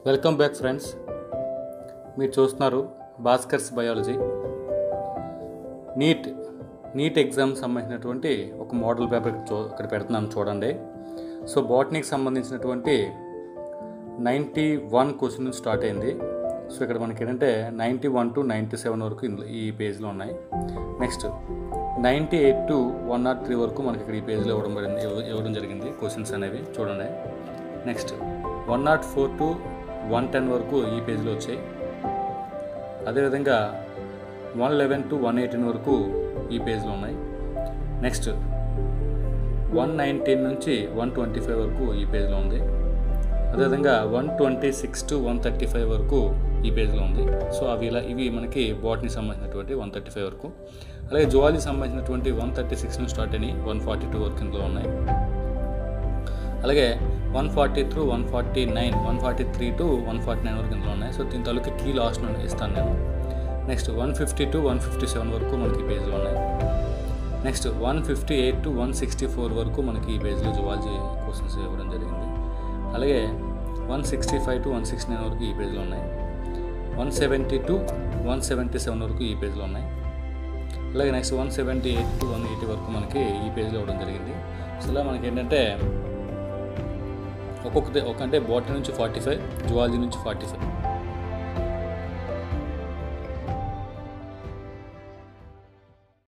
welcome back friends మీరు చూస్తున్నారు Bhaskar's biology NEET NEET exam సంబంధించినటువంటి ఒక మోడల్ పేపర్ చూ ఇక్కడ పెడుతున్నాను చూడండి సో బాటనీకి సంబంధించినటువంటి నైంటీ వన్ క్వశ్చన్ నుంచి స్టార్ట్ అయింది సో ఇక్కడ మనకి ఏంటంటే ninety one to ninety seven వరకు ఇందులో ఈ పేజ్లో ఉన్నాయి next ninety eight to one nought three వరకు మనకి ఇక్కడ ఈ పేజ్లో ఇవ్వడం పడింది ఇవ్వ- ఇవ్వడం జరిగింది క్వశ్చన్స్ అనేవి చూడండి next one nought four to one ten వరకు ఈ పేజ్లో వచ్చాయి అదేవిధంగా one eleven to one eighteen వరకు ఈ పేజ్లో ఉన్నాయి నెక్స్ట్ వన్ నైన్టీన్ నుంచి వన్ ట్వంటీ ఫైవ్ వరకు ఈ పేజ్లో ఉంది అదేవిధంగా one twenty six to one thirty five వరకు ఈ పేజ్లో ఉంది సో అవి ఇలా ఇవి మనకి బాట్ని సంబంధించినటువంటి వన్ థర్టీ ఫైవ్ వరకు అలాగే జువాలజీ సంబంధించినటువంటి వన్ థర్టీ సిక్స్ నుంచి స్టార్ట్ అయినాయి వన్ ఫార్టీ టూ వరకు ఇందులో ఉన్నాయి అలాగే one forty through one forty nine one forty three to one forty nine వరకు ఇందులో ఉన్నాయి సో దీని తాలూకా కీ లాస్ట్ ఇస్తాను నేను next one fifty to one fifty seven వరకు మనకి ఈ పేజ్లో ఉన్నాయి next one fifty eight to one sixty four వరకు మనకి ఈ పేజ్లో జువాలజీ క్వశ్చన్స్ ఇవ్వడం జరిగింది అలాగే one sixty five to one sixty nine వరకు ఈ పేజ్లో ఉన్నాయి one seventy to one seventy seven వరకు ఈ పేజ్లో ఉన్నాయి అలాగే next one seventy eight to one eighty వరకు మనకి ఈ పేజ్లో ఇవ్వడం జరిగింది సో ఇలా మనకి ఏంటంటే ఒక్కొక్కటి ఒక అంటే బాటనీ నుంచి ఫార్టీ ఫైవ్ జువాలజీ నుంచి ఫార్టీ ఫైవ్